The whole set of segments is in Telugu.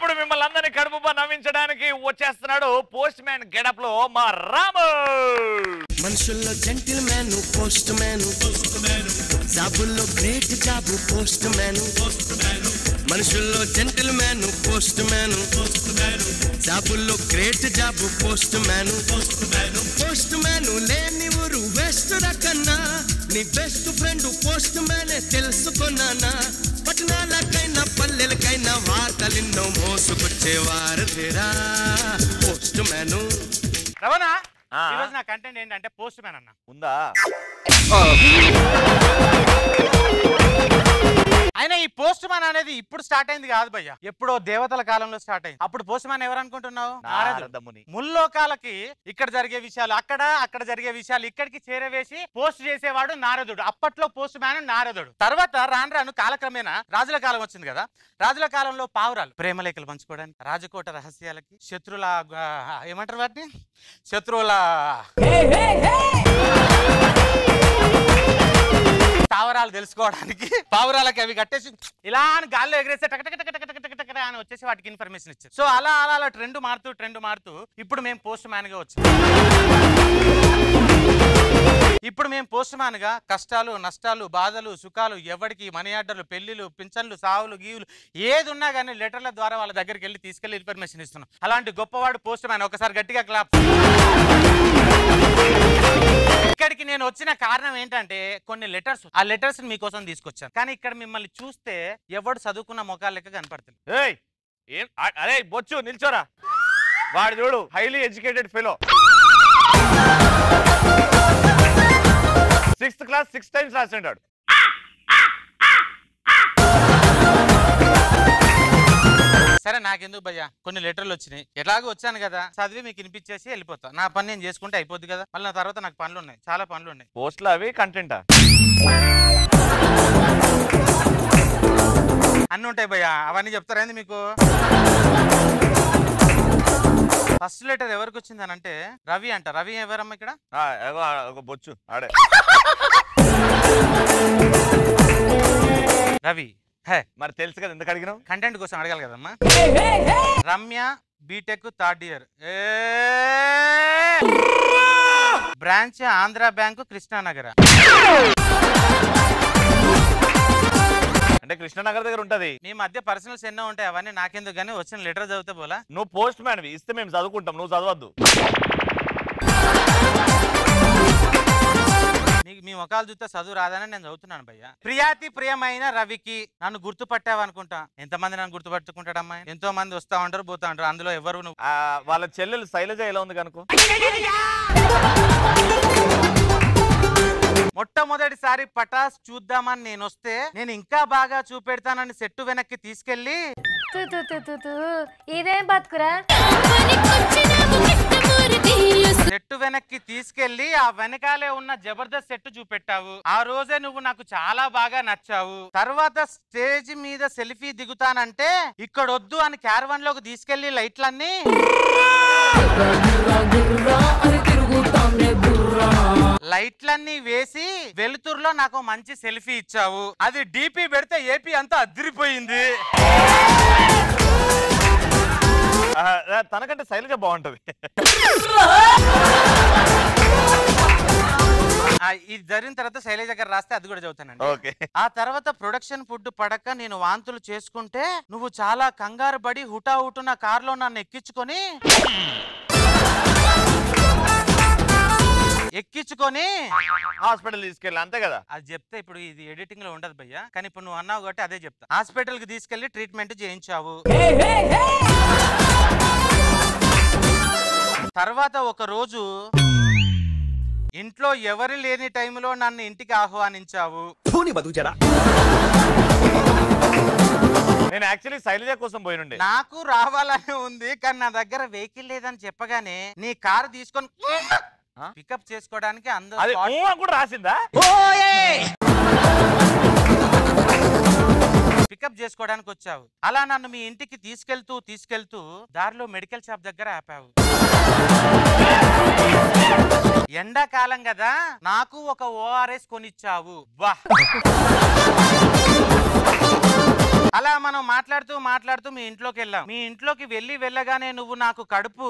ఇప్పుడు మిమ్మల్ని అందరినీ కడుపుబ్బా నవ్వించడానికి వచ్చేస్తున్నాడు పోస్ట్ మ్యాన్ గెటప్ లో మా రాము మనుషుల్లో జెంటిల్ మ్యాన్ పోస్ట్ మ్యాన్ జాబుల్లో గ్రేట్ జాబ్ పోస్ట్ మ్యాన్ మనుషుల్లో జెంటిల్ మ్యాన్ పోస్ట్ మ్యాన్ జాబుల్లో great job postman postman లేని ఊరు వెస్ట్ రకన్నా నీ బెస్ట్ ఫ్రెండ్ పోస్ట్ మ్యానే తెలుసుకున్నానా పట్టణాలకైనా పల్లెలకైనా వార్తలిన్నో మోసుకొచ్చేవారు తెరా పోస్ట్ మ్యాను రవణ ఆ. ఈరోజు నా కంటెంట్ ఏంటంటే పోస్ట్ మ్యాన్ అన్న ఉందా అయినా ఈ పోస్ట్ మ్యాన్ అనేది ఇప్పుడు స్టార్ట్ అయింది కాదు భయ్య ఎప్పుడో దేవతల కాలంలో స్టార్ట్ అయింది అప్పుడు పోస్ట్ మ్యాన్ ఎవరు అనుకుంటున్నావు నారదుడు. నారదముని ముల్లోకాలకి ఇక్కడ జరిగే విషయాలు అక్కడ అక్కడ జరిగే విషయాలు ఇక్కడికి చేరవేసి పోస్ట్ చేసేవాడు నారదుడు అప్పట్లో పోస్ట్ మ్యాన్ నారదుడు తర్వాత రాను రాను కాలక్రమేణా రాజుల కాలం వచ్చింది కదా రాజుల కాలంలో పావురాలు ప్రేమలేఖలు పంచుకోవడానికి రాజకోట రహస్యాలకి శత్రుల ఆ, ఏమంటారు వాటిని శత్రువుల స్థావరాలు తెలుసుకోవడానికి పావురాలకి అవి కట్టేసి ఇలా అని గాల్లో ఎగిరేస్తే టక టక టక టక టక టక టక అని వచ్చేసి వాటికి ఇన్ఫర్మేషన్ ఇచ్చారు సో అలా అలా అలా ట్రెండ్ మారుతూ ట్రెండ్ మారుతూ ఇప్పుడు మేము పోస్ట్ మ్యాన్ గా వచ్చాం ఇప్పుడు మేము పోస్ట్ మ్యాన్ గా కష్టాలు నష్టాలు బాధలు సుఖాలు ఎవరికి మనీ ఆర్డర్లు పెళ్లిలు పింఛన్లు సావులు గీవులు ఏది ఉన్నా కానీ లెటర్ల ద్వారా వాళ్ళ దగ్గరికి వెళ్ళి తీసుకెళ్లి ఇన్ఫర్మేషన్ ఇస్తున్నాం అలాంటి గొప్పవాడు పోస్ట్ మ్యాన్ ఒకసారి గట్టిగా క్లాప్ ఇక్కడికి నేను వచ్చిన కారణం ఏంటంటే కొన్ని లెటర్స్ ఆ లెటర్స్ మీకోసం తీసుకొచ్చాను కానీ ఇక్కడ మిమ్మల్ని చూస్తే ఎవడు చదువుకున్న మొఖాలు లెక్క కనపడుతుంది ఏయ్ ఏం అ- అరే బొచ్చు నిల్చోరా వాడు చూడు highly educated fellow sixth class six times రాసిండాడు సరే నాకెందుకు భయ్యా కొన్ని లెటర్లు వచ్చినాయి ఎలాగో వచ్చాను కదా చదివి మీకు వినిపించేసి వెళ్ళిపోతా నా పని నేను చేసుకుంటే అయిపోద్ది కదా మళ్ళీ నా తర్వాత నాకు పనులు ఉన్నాయి చాలా పనులు ఉన్నాయి పోస్ట్లు అవి కంటెంటా అన్ని ఉంటాయి భయ్యా అవన్నీ చెప్తారా మీకు ఫస్ట్ లెటర్ ఎవరికి వచ్చింది అని అంటే రవి అంట రవి ఎవరమ్మా ఇక్కడ ఆ, ఏగో ఆ, ఒక బొచ్చు ఆడే రవి హే మరి తెలుసు కదా ఎందుకు అడిగినావు కంటెంట్ కోసం అడగాలి కదమ్మా Ramya B Tech third year branch Andhra bank Krishnanagar అంటే కృష్ణనగర్ దగ్గర ఉంటది మీ మధ్య పర్సనల్స్ ఎన్నో ఉంటాయి అవన్నీ నాకెందుకు కానీ వచ్చిన లెటర్ చదివితే పోలా నువ్వు పోస్ట్ మ్యాన్ ఇస్తే మేము చదువుకుంటాం నువ్వు చదవద్దు నీకు మీ ముఖాలు చూస్తే చదువు రాదని నేను చదువుతున్నాను భయ్య ప్రియాతి ప్రియమైన రవికి నన్ను గుర్తుపట్టావు అనుకుంటా ఎంతమంది నన్ను గుర్తుపట్టుకుంటాడమ్మా ఎంతో మంది వస్తా ఉంటారు పోతా ఉంటారు అందులో ఎవరు నువ్వు ఆ, వాళ్ళ చెల్లెలు శైలజ ఎలా ఉంది కనుకో మొట్టమొదటిసారి పటాస్ చూద్దామని నేను వస్తే నేను ఇంకా బాగా చూపెడతానని సెట్టు వెనక్కి తీసుకెళ్లి తు తు తు తు తు. ఇదేం బతుకురా సెట్టు వెనక్కి తీసుకెళ్లి ఆ వెనకాలే ఉన్న జబర్దస్త్ సెట్ చూపెట్టావు ఆ రోజే నువ్వు నాకు చాలా బాగా నచ్చావు తర్వాత స్టేజ్ మీద సెల్ఫీ దిగుతానంటే ఇక్కడ వద్దు అని క్యారవన్ లోకి తీసుకెళ్లి లైట్లన్నీ లైట్లన్నీ వేసి వెలుతురులో నాకు మంచి సెల్ఫీ ఇచ్చావు అది డిపి పెడితే ఏపీ అంతా అదిరిపోయింది ఆ, ఆ, తనకంటే శైలజ బాగుంటది ఆ, ఇది జరిగిన తర్వాత శైలజ గారు రాస్తే అది కూడా చదువుతానండి ఓకే ఆ తర్వాత ప్రొడక్షన్ ఫుడ్ పడక నేను వాంతులు చేసుకుంటే నువ్వు చాలా కంగారు పడి హుటా హుటున కారులో నన్ను ఎక్కించుకొని ఎక్కించుకొని హాస్పిటల్ తీసుకెళ్ళి అంతే కదా అది చెప్తే ఇప్పుడు ఇది ఎడిటింగ్ లో ఉండదు భయ్యా కానీ ఇప్పుడు నువ్వు అన్నావు కాబట్టి అదే చెప్తా హాస్పిటల్ కి తీసుకెళ్లి ట్రీట్మెంట్ చేయించావు తర్వాత ఒక రోజు ఇంట్లో ఎవరు లేని టైంలో నన్ను ఇంటికి ఆహ్వానించావు నేను యాక్చువల్లీ శైలజ కోసం పోయినుండే నాకు రావాలని ఉంది కానీ నా దగ్గర వెహికల్ లేదని చెప్పగానే నీ కారు తీసుకొని ఆ? పికప్ చేసుకోవడానికి అందరూ అది spot- ఊ అని కూడా రాసిందా పికప్ చేసుకోవడానికి వచ్చావు అలా నన్ను మీ ఇంటికి తీసుకెళ్తూ తీసుకెళ్తూ దారిలో మెడికల్ షాప్ దగ్గర ఆపావు ఎండాకాలం కదా నాకు ఒక ఓఆర్ఎస్ కొనిచ్చావు వా అలా మనం మాట్లాడుతూ మాట్లాడుతూ మీ ఇంట్లోకి వెళ్ళాం మీ ఇంట్లోకి వెళ్ళి వెళ్ళగానే నువ్వు నాకు కడుపు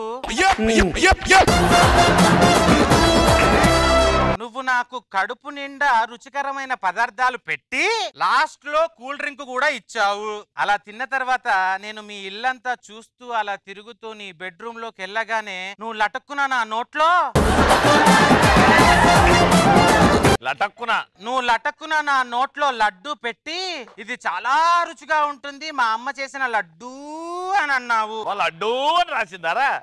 నువ్వు నాకు కడుపు నిండా రుచికరమైన పదార్థాలు పెట్టి లాస్ట్ లో కూల్ డ్రింక్ కూడా ఇచ్చావు అలా తిన్న తర్వాత నేను మీ ఇల్లంతా చూస్తూ అలా తిరుగుతూ నీ బెడ్రూమ్ లోకి వెళ్ళగానే నువ్వు లటక్కున నా నోట్లో లటక్కున నువ్వు లటక్కున నా నోట్లో లడ్డు పెట్టి ఇది చాలా రుచిగా ఉంటుంది మా అమ్మ చేసిన లడ్డూ అని అన్నావు వాళ్ళు అడ్డు అని రాసిందారా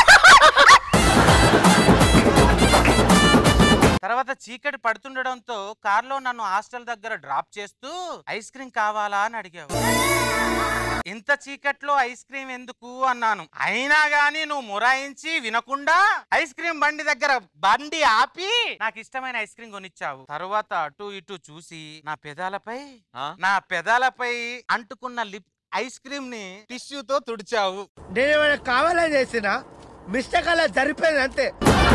తర్వాత చీకటి పడుతుండడంతో కార్లో నన్ను హాస్టల్ దగ్గర డ్రాప్ చేస్తూ ఐస్ క్రీమ్ కావాలా అని అడిగావు ఇంత చీకట్లో ఐస్ క్రీమ్ ఎందుకు అన్నాను అయినా గానీ నువ్వు మురాయించి వినకుండా ఐస్ క్రీమ్ బండి దగ్గర బండి ఆపి నాకు ఇష్టమైన ఐస్ క్రీమ్ కొనిచ్చావు తర్వాత అటు ఇటు చూసి నా పెదాలపై ఆ? నా పెదాలపై అంటుకున్న లిప్ ఐస్ క్రీమ్ ని టిష్యూతో తుడిచావు నేనేమైనా కావాలని చేసిన మిస్టేక్ అలా జరిపోయింది అంతే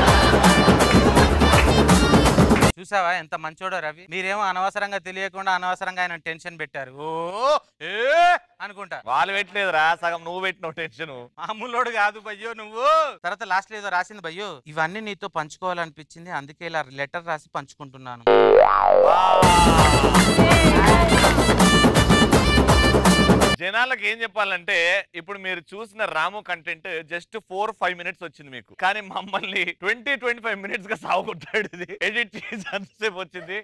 చూసావా ఎంత మంచోడో రవి మీరేమో అనవసరంగా తెలియకుండా అనవసరంగా ఆయన టెన్షన్ పెట్టారు ఓ ఏ అనుకుంటా వాళ్ళు పెట్టలేదురా సగం నువ్వు పెట్టిన టెన్షన్ మామూలోడు కాదు భయ్యో నువ్వు తర్వాత లాస్ట్ ఏదో రాసింది భయ్యో ఇవన్నీ నీతో పంచుకోవాలనిపించింది అందుకే ఇలా లెటర్ రాసి పంచుకుంటున్నాను జనాలకు ఏం చెప్పాలంటే ఇప్పుడు మీరు చూసిన Ramu content just four five minutes వచ్చింది మీకు కానీ మమ్మల్ని ట్వంటీ ట్వంటీ ఫైవ్ మినిట్స్ గా సాగుకుంటాడు ఇది ఎడిట్ చేసి అంతసేపు వచ్చింది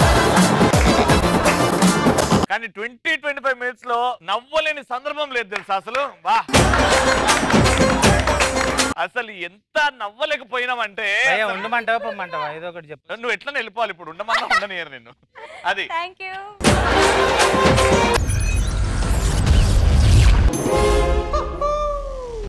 కానీ ట్వంటీ ట్వంటీ ఫైవ్ మినిట్స్ లో నవ్వలేని సందర్భం లేదు తెలుసా అసలు వా అసలు ఎంత నవ్వలేకపోయినామంటే భయ్యా ఉండమంటావా పొమ్మంటావా ఏదో ఒకటి చెప్పు నువ్వు ఎట్లా వెళ్ళిపోవాలి ఇప్పుడు ఉండమన్నా ఉండనియరు నిన్ను అది థ్యాంక్ యూ